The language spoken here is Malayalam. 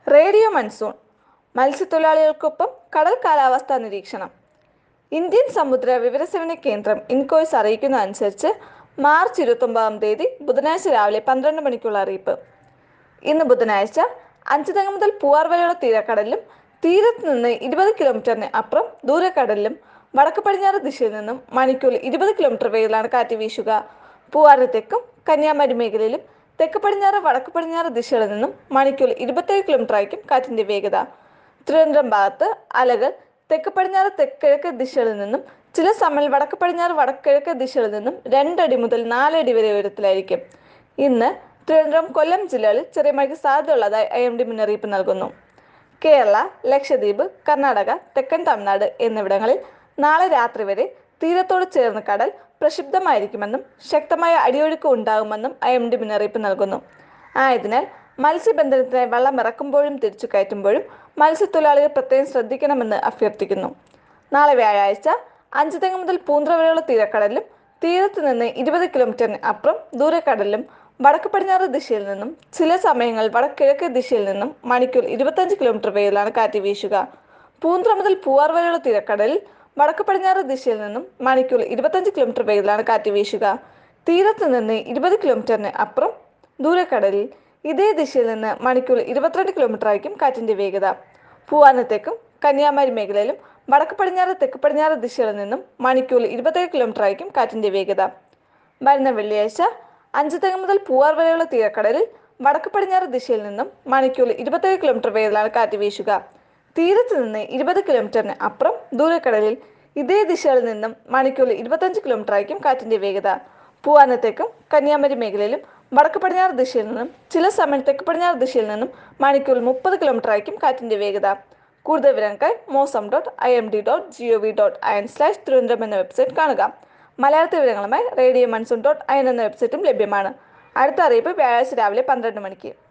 റേഡിയോ മൺസൂൺ മത്സ്യത്തൊഴിലാളികൾക്കൊപ്പം കടൽ കാലാവസ്ഥാ നിരീക്ഷണം ഇന്ത്യൻ സമുദ്ര വിവരസേവന കേന്ദ്രം ഇൻകോയ്സ് അറിയിക്കുന്നതനുസരിച്ച് മാർച്ച് ഇരുപത്തൊമ്പതാം തീയതി ബുധനാഴ്ച രാവിലെ പന്ത്രണ്ട് മണിക്കുള്ള അറിയിപ്പ് ഇന്ന് ബുധനാഴ്ച അഞ്ചുതെങ്ങ് മുതൽ പൂവാർ വരെയുള്ള തീരക്കടലിലും തീരത്ത് നിന്ന് ഇരുപത് കിലോമീറ്ററിന് അപ്പുറം ദൂരക്കടലിലും വടക്ക് പടിഞ്ഞാറ് ദിശയിൽ നിന്നും മണിക്കൂറിൽ ഇരുപത് കിലോമീറ്റർ വേഗത്തിലാണ് കാറ്റ് വീശുക പൂവാറിന് തെക്കും കന്യാകുമാരി മേഖലയിലും തെക്ക് പടിഞ്ഞാറ് വടക്ക് പടിഞ്ഞാറ് ദിശകളിൽ നിന്നും മണിക്കൂറിൽ ഇരുപത്തേഴ് കിലോമീറ്റർ ആയിരിക്കും കാറ്റിന്റെ വേഗത തിരുവനന്തപുരം ഭാഗത്ത് അലകൾ തെക്ക് പടിഞ്ഞാറ് തെക്കിഴക്ക് ദിശകളിൽ നിന്നും ചില സമയം വടക്ക് പടിഞ്ഞാറ് വടക്കിഴക്ക് ദിശകളിൽ നിന്നും രണ്ടടി മുതൽ നാലടി വരെ ഉയരത്തിലായിരിക്കും ഇന്ന് തിരുവനന്തപുരം കൊല്ലം ജില്ലകളിൽ ചെറിയ മഴയ്ക്ക് സാധ്യതയുള്ളതായി ഐ എം ഡി മുന്നറിയിപ്പ് നൽകുന്നു കേരള ലക്ഷദ്വീപ് കർണാടക തെക്കൻ തമിഴ്നാട് എന്നിവിടങ്ങളിൽ നാളെ രാത്രി വരെ തീരത്തോട് ചേർന്ന് കടൽ പ്രക്ഷുബ്ധമായിരിക്കുമെന്നും ശക്തമായ അടിയൊഴുക്ക് ഉണ്ടാകുമെന്നും ഐ എം ഡി മുന്നറിയിപ്പ് നൽകുന്നു ആയതിനാൽ മത്സ്യബന്ധനത്തിനായി വെള്ളം ഇറക്കുമ്പോഴും തിരിച്ചു കയറ്റുമ്പോഴും മത്സ്യത്തൊഴിലാളികൾ പ്രത്യേകം ശ്രദ്ധിക്കണമെന്ന് അഭ്യർത്ഥിക്കുന്നു നാളെ വ്യാഴാഴ്ച അഞ്ചുതെങ്ങ് മുതൽ പൂന്ത്ര വരെയുള്ള തീരക്കടലിലും തീരത്ത് നിന്ന് ഇരുപത് കിലോമീറ്ററിന് അപ്പുറം ദൂരക്കടലിലും വടക്ക് പടിഞ്ഞാറ് ദിശയിൽ നിന്നും ചില സമയങ്ങളിൽ വടക്കിഴക്ക് ദിശയിൽ നിന്നും മണിക്കൂർ ഇരുപത്തഞ്ച് കിലോമീറ്റർ വേഗത്തിലാണ് കാറ്റ് വീശുക പൂന്ത്ര മുതൽ പൂവാർ വരെയുള്ള തീരക്കടലിൽ വടക്ക് പടിഞ്ഞാറ് ദിശയിൽ നിന്നും മണിക്കൂർ ഇരുപത്തഞ്ച് കിലോമീറ്റർ വേഗത്തിലാണ് കാറ്റ് വീശുക തീരത്ത് നിന്ന് ഇരുപത് കിലോമീറ്ററിന് അപ്പുറം ദൂരക്കടലിൽ ഇതേ ദിശയിൽ നിന്ന് മണിക്കൂർ ഇരുപത്തിരണ്ട് കിലോമീറ്റർ ആയിരിക്കും കാറ്റിന്റെ വേഗത പൂവാനത്തേക്കും കന്യാകുമാരി മേഖലയിലും വടക്ക് പടിഞ്ഞാറ് തെക്ക് പടിഞ്ഞാറ് ദിശകളിൽ നിന്നും മണിക്കൂറിൽ ഇരുപത്തേഴ് കിലോമീറ്റർ ആയിരിക്കും കാറ്റിന്റെ വേഗത വരുന്ന വെള്ളിയാഴ്ച അഞ്ച് തെങ്ങ് മുതൽ പൂവാർ വരെയുള്ള തീരക്കടലിൽ വടക്ക് പടിഞ്ഞാറ് ദിശയിൽ നിന്നും മണിക്കൂറിൽ ഇരുപത്തേഴ് കിലോമീറ്റർ വേഗത്തിലാണ് കാറ്റ് വീശുക തീരത്ത് നിന്ന് ഇരുപത് കിലോമീറ്ററിന് അപ്പുറം ദൂരക്കടലിൽ ഇതേ ദിശകളിൽ നിന്നും മണിക്കൂറിൽ ഇരുപത്തഞ്ച് കിലോമീറ്റർ ആയിരിക്കും കാറ്റിന്റെ വേഗത പൂവാനത്തേക്കും കന്യാകുമാരി മേഖലയിലും വടക്ക് പടിഞ്ഞാറ് ദിശയിൽ നിന്നും ചില സമയം തെക്ക് പടിഞ്ഞാറ് ദിശയിൽ നിന്നും മണിക്കൂറിൽ മുപ്പത് കിലോമീറ്റർ ആയിരിക്കും കാറ്റിന്റെ വേഗത കൂടുതൽ വിവരങ്ങൾക്കായി mausam dot I M D dot G O V dot I N slash Thiruvananthapuram എന്ന വെബ്സൈറ്റ് കാണുക മലയാളത്തിൽ വിവരങ്ങളുമായി radio monsoon dot I N എന്ന വെബ്സൈറ്റും ലഭ്യമാണ് അടുത്ത അറിയിപ്പ് വ്യാഴാഴ്ച രാവിലെ പന്ത്രണ്ട് മണിക്ക്